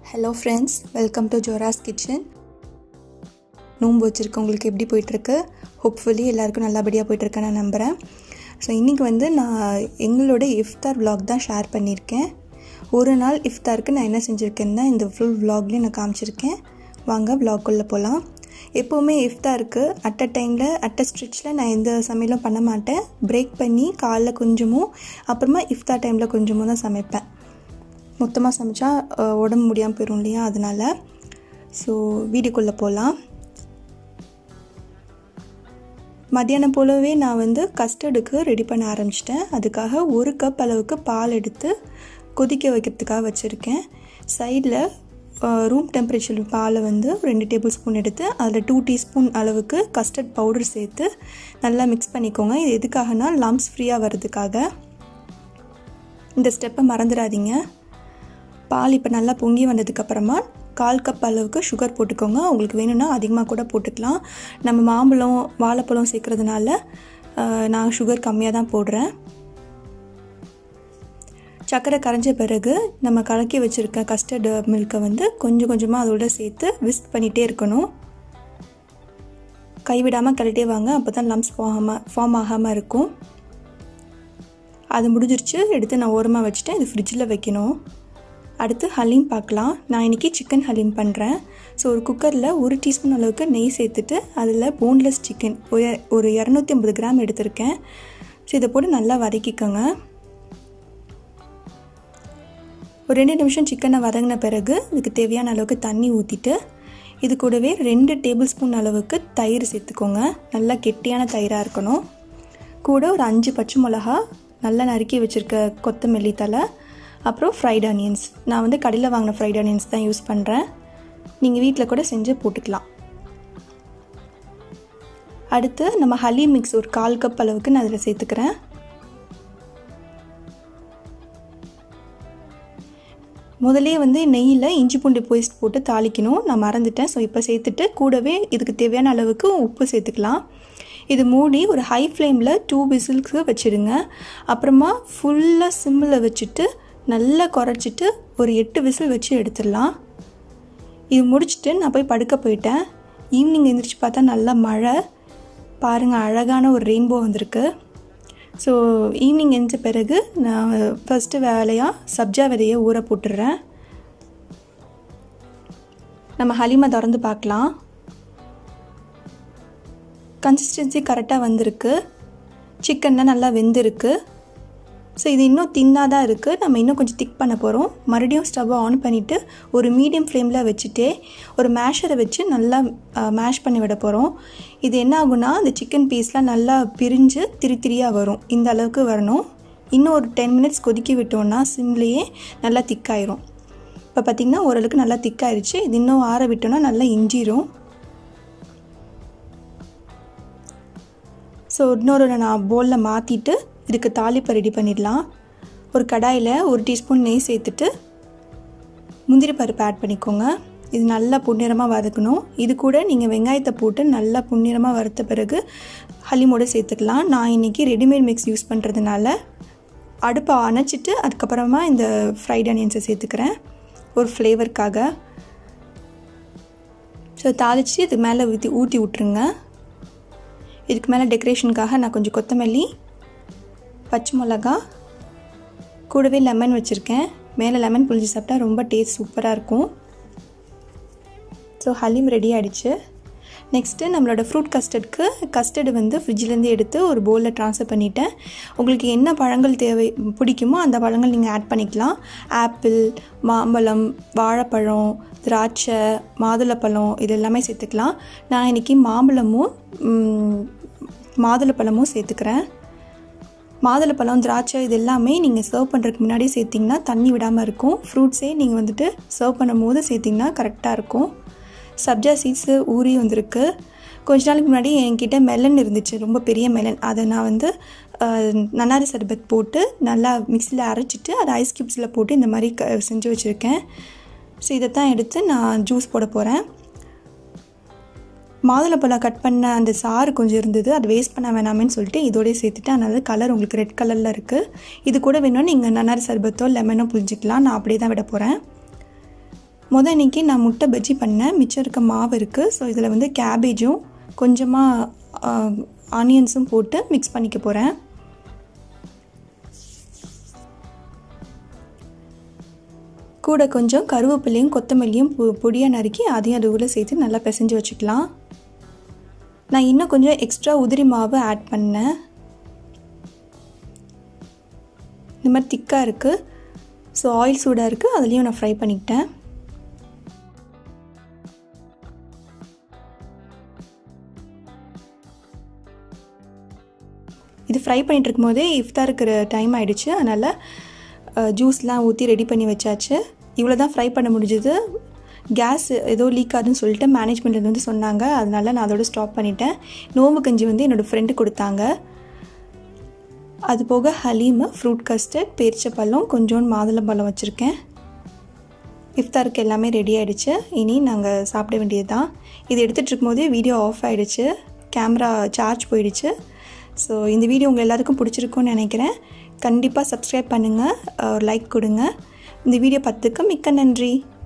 hello friends welcome to ஜோராஸ் kitchen நோன்பு வச்சுருக்கவங்களுக்கு எப்படி போயிட்டுருக்கு ஹோப்ஃபுல்லி எல்லாருக்கும் நல்லபடியாக போயிட்டுருக்கேன் நான் நம்புகிறேன் ஸோ இன்றைக்கி வந்து நான் எங்களோட இஃப்தார் vlog தான் ஷேர் பண்ணியிருக்கேன் ஒரு நாள் இஃப்தாருக்கு நான் என்ன செஞ்சுருக்கேன்னு தான் இந்த ஃபுல் vlogலேயும் நான் காமிச்சிருக்கேன் வாங்க vlogக்குள்ளே போகலாம் எப்போவுமே இஃப்தாருக்கு அட் அ டைமில் அட் அ ஸ்ட்ரிச்சில் நான் எந்த சமையலும் பண்ண மாட்டேன் பிரேக் பண்ணி காலைல கொஞ்சமும் அப்புறமா இஃப்தார் டைமில் கொஞ்சமும் தான் சமைப்பேன் மொத்தமாக சமைச்சா அஹ், உடம்பு முடியாமல் போயிடும் இல்லையா அதனால் ஸோ வீட்டுக்குள்ளே போகலாம் மத்தியானம் போலவே நான் வந்து கஸ்டர்டுக்கு ரெடி பண்ண ஆரம்பிச்சிட்டேன் அதுக்காக ஒரு கப் அளவுக்கு பால் எடுத்து கொதிக்க வைக்கிறதுக்காக வச்சுருக்கேன் சைடில் ரூம் டெம்பரேச்சர் பாலை வந்து ரெண்டு டேபிள் ஸ்பூன் எடுத்து அதில் டூ டீஸ்பூன் அளவுக்கு கஸ்டர்ட் பவுடர் சேர்த்து நல்லா மிக்ஸ் பண்ணிக்கோங்க இது எதுக்காகனா லம்ஸ் ஃப்ரீயாக வர்றதுக்காக இந்த ஸ்டெப்பை மறந்துடாதீங்க பால் இப்போ நல்லா பொங்கி வந்ததுக்கப்புறமா கால் கப் அளவுக்கு சுகர் போட்டுக்கோங்க உங்களுக்கு வேணும்னா அதிகமாக கூட போட்டுக்கலாம் நம்ம மாம்பழம் வாழைப்பழம் சேர்க்குறதுனால ஆஹ், நான் சுகர் கம்மியாக தான் போடுறேன் சர்க்கரை கரைஞ்ச பிறகு நம்ம கலக்கி வச்சுருக்க கஸ்டர்டு மில்கை வந்து கொஞ்சம் கொஞ்சமாக அதோட சேர்த்து விஸ்க் பண்ணிகிட்டே இருக்கணும் கைவிடாமல் கழட்டே வாங்க அப்போ தான் லம்ஸ் ஃபார்ம் ஃபார்ம் ஆகாமல் இருக்கும் அது முடிஞ்சிருச்சு எடுத்து நான் ஓரமாக வச்சுட்டேன் இது ஃப்ரிட்ஜில் வைக்கணும் அடுத்து ஹலீம் பார்க்கலாம் நான் இன்றைக்கி சிக்கன் ஹலீம் பண்ணுறேன் ஸோ ஒரு குக்கரில் ஒரு டீஸ்பூன் அளவுக்கு நெய் சேர்த்துட்டு அதில் போன்லெஸ் சிக்கன் ஒரு இரநூத்தி ஐம்பது கிராம் எடுத்திருக்கேன் ஸோ இதை போட்டு நல்லா வதக்கிக்கோங்க ஒரு ரெண்டு நிமிஷம் சிக்கனை வதங்கின பிறகு இதுக்கு தேவையான அளவுக்கு தண்ணி ஊற்றிட்டு இது கூடவே ரெண்டு டேபிள் ஸ்பூன் அளவுக்கு தயிர் சேர்த்துக்கோங்க நல்லா கெட்டியான தயிராக இருக்கணும் கூட ஒரு அஞ்சு பச்சை மிளகா நல்லா நறுக்கி வச்சுருக்க கொத்தமல்லி தலை அப்புறம் ஃப்ரைட் ஆனியன்ஸ் நான் வந்து கடையில் வாங்கின ஃப்ரைட் ஆனியன்ஸ் தான் யூஸ் பண்ணுறேன் நீங்கள் வீட்டில் கூட செஞ்சு போட்டுக்கலாம் அடுத்து நம்ம ஹலி மிக்ஸ் ஒரு கால் கப் அளவுக்கு நான் அதில் சேர்த்துக்கிறேன் முதலே வந்து நெய்யில் இஞ்சி பூண்டு பேஸ்ட் போட்டு தாளிக்கணும் நான் மறந்துட்டேன் ஸோ இப்போ சேர்த்துட்டு கூடவே இதுக்கு தேவையான அளவுக்கு உப்பு சேர்த்துக்கலாம் இது மூடி ஒரு ஹை ஃப்ளேமில் டூ விசில்க்கு வச்சுடுங்க அப்புறமா ஃபுல்லாக சிம்மில் வச்சுட்டு நல்லா குறைச்சிட்டு ஒரு எட்டு விசில் வச்சு எடுத்துடலாம் இது முடிச்சுட்டு நான் போய் படுக்க போயிட்டேன் ஈவினிங் எந்திரிச்சு பார்த்தா நல்லா மழை பாருங்கள் அழகான ஒரு ரெயின்போ வந்திருக்கு ஸோ ஈவினிங் எந்த பிறகு நான் ஃபஸ்ட்டு வேலையாக சப்ஜா விதையை ஊற போட்டுடுறேன் நம்ம ஹலிமா திறந்து பார்க்கலாம் கன்சிஸ்டன்சி கரெக்டாக வந்திருக்கு சிக்கன்லாம் நல்லா வெந்திருக்கு ஸோ இது இன்னும் தின்னாக தான் இருக்குது நம்ம இன்னும் கொஞ்சம் திக் பண்ண போகிறோம் மறுபடியும் ஸ்டவ்வை ஆன் பண்ணிவிட்டு ஒரு மீடியம் ஃப்ளேமில் வச்சுட்டே ஒரு மேஷரை வச்சு நல்லா மேஷ் பண்ணி விட போகிறோம் இது என்ன ஆகும்னா அந்த சிக்கன் பீஸ்லாம் நல்லா பிரிஞ்சு திரி திரியாக வரும் இந்த அளவுக்கு வரணும் இன்னும் ஒரு டென் மினிட்ஸ் கொதிக்க விட்டோம்னா சிம்லேயே நல்லா திக்காயிரும் இப்போ பார்த்திங்கன்னா ஓரளவுக்கு நல்லா திக்காயிருச்சு இது இன்னும் ஆற விட்டோம்னா நல்லா இஞ்சிரும் ஸோ இன்னொரு நான் பவுலில் மாற்றிட்டு இதுக்கு தாளிப்பை ரெடி பண்ணிடலாம் ஒரு கடாயில் ஒரு டீஸ்பூன் நெய் சேர்த்துட்டு முந்திரி பருப்பு ஆட் பண்ணிக்கோங்க இது நல்லா பொன்னிறமாக வதக்கணும் இது கூட நீங்கள் வெங்காயத்தை போட்டு நல்லா பொன்னிறமாக வறுத்த பிறகு ஹலிமோட சேர்த்துக்கலாம் நான் இன்றைக்கி ரெடிமேட் மிக்ஸ் யூஸ் பண்ணுறதுனால அடுப்பை அணைச்சிட்டு அதுக்கப்புறமா இந்த ஃப்ரைட் ஆனியன்ஸை சேர்த்துக்கிறேன் ஒரு ஃப்ளேவருக்காக ஸோ தாளித்து இது மேலே ஊற்றி ஊற்றி விட்ருங்க இதுக்கு மேலே டெக்கரேஷனுக்காக நான் கொஞ்சம் கொத்தமல்லி பச்சை மிளகா கூடவே லெமன் வச்சுருக்கேன் மேலே லெமன் புளிஞ்சு சாப்பிட்டா ரொம்ப டேஸ்ட் சூப்பராக இருக்கும் ஸோ ஹலீம் ரெடி ஆகிடுச்சு நெக்ஸ்ட்டு நம்மளோட ஃப்ரூட் கஸ்டர்டுக்கு கஸ்டர்டு வந்து ஃப்ரிட்ஜிலேருந்து எடுத்து ஒரு பவுலில் ட்ரான்ஸ்ஃபர் பண்ணிட்டேன் உங்களுக்கு என்ன பழங்கள் தேவை பிடிக்குமோ அந்த பழங்கள் நீங்கள் ஆட் பண்ணிக்கலாம் ஆப்பிள் மாம்பழம் வாழைப்பழம் திராட்சை மாதுளப்பழம் இது எல்லாமே சேர்த்துக்கலாம் நான் இன்றைக்கி மாம்பழமும் ம், மாதுளப்பழமும் சேர்த்துக்கிறேன் மாதுளப்பழம் திராட்சை இது எல்லாமே நீங்கள் சர்வ் பண்ணுறதுக்கு முன்னாடி சேர்த்திங்கன்னா தண்ணி விடாமல் இருக்கும் ஃப்ரூட்ஸே நீங்கள் வந்துட்டு சர்வ் பண்ணும் போது சேர்த்திங்கன்னா கரெக்டாக இருக்கும் சப்ஜா சீட்ஸு ஊறி வந்திருக்கு கொஞ்ச நாளைக்கு முன்னாடி என்கிட்ட மெலன் இருந்துச்சு ரொம்ப பெரிய மெலன் அதை நான் வந்து அஹ், நன்னாரி சர்பத் போட்டு நல்லா மிக்சியில் அரைச்சிட்டு அதை ஐஸ் க்யூப்ஸில் போட்டு இந்த மாதிரி க செஞ்சு வச்சுருக்கேன் ஸோ இதை தான் எடுத்து நான் ஜூஸ் போட போகிறேன் மாதுளப்பழம் கட் பண்ண அந்த சாறு கொஞ்சம் இருந்தது அதை வேஸ்ட் பண்ண வேணாமேன்னு சொல்லிட்டு இதோடய சேர்த்துட்டு அதனால கலர் உங்களுக்கு ரெட் கலரில் இருக்குது இது கூட வேணும்னா நீங்கள் நன்னாரி சர்பத்தோ லெமனோ புளிஞ்சிக்கலாம் நான் அப்படியே தான் விட போகிறேன் மொதல் இன்றைக்கி நான் முட்டை பஜ்ஜி பண்ணேன் மிச்சம் இருக்க மாவு இருக்குது ஸோ இதில் வந்து கேபேஜும் கொஞ்சமாக ஆனியன்ஸும் போட்டு மிக்ஸ் பண்ணிக்க போகிறேன் கூட கொஞ்சம் கருவேப்பிலையும் கொத்தமல்லியும் பொ பொடியாக நறுக்கி அதையும் அது உள்ளே சேர்த்து நல்லா பிசைஞ்சு வச்சுக்கலாம் நான் இன்னும் கொஞ்சம் எக்ஸ்ட்ரா உதிரி மாவு ஆட் பண்ணேன் இந்த மாதிரி திக்காக இருக்குது ஸோ ஆயில் சூடாக இருக்குது அதுலேயும் நான் ஃப்ரை பண்ணிக்கிட்டேன் இது ஃப்ரை பண்ணிகிட்டு இருக்கும்போதே இஃப்தார் இருக்கிற டைம் ஆகிடுச்சு அதனால் ஜூஸ்லாம் ஊற்றி ரெடி பண்ணி வச்சாச்சு இவ்வளோ தான் ஃப்ரை பண்ண முடிஞ்சது கேஸ் ஏதோ லீக் ஆகுதுன்னு சொல்லிட்டு மேனேஜ்மெண்ட் வந்து சொன்னாங்க அதனால நான் அதோட ஸ்டாப் பண்ணிட்டேன் நோம்பு கஞ்சி வந்து என்னோடய ஃப்ரெண்டு கொடுத்தாங்க அது போக ஹலீமு ஃப்ரூட் கஸ்டர்ட் பேரிச்சப்பழம் கொஞ்சோண்டு மாதுளம்பழம் வச்சுருக்கேன் இஃப்தாருக்கு எல்லாமே ரெடி ஆகிடுச்சு இனி நாங்கள் சாப்பிட வேண்டியது தான் இது எடுத்துகிட்டு இருக்கும்போதே வீடியோ ஆஃப் ஆகிடுச்சு கேமரா சார்ஜ் போயிடுச்சு ஸோ இந்த வீடியோ உங்கள் எல்லாருக்கும் பிடிச்சிருக்கும்னு நினைக்கிறேன் கண்டிப்பாக சப்ஸ்கிரைப் பண்ணுங்கள் லைக் கொடுங்க இந்த வீடியோ பத்துக்கு மிக்க நன்றி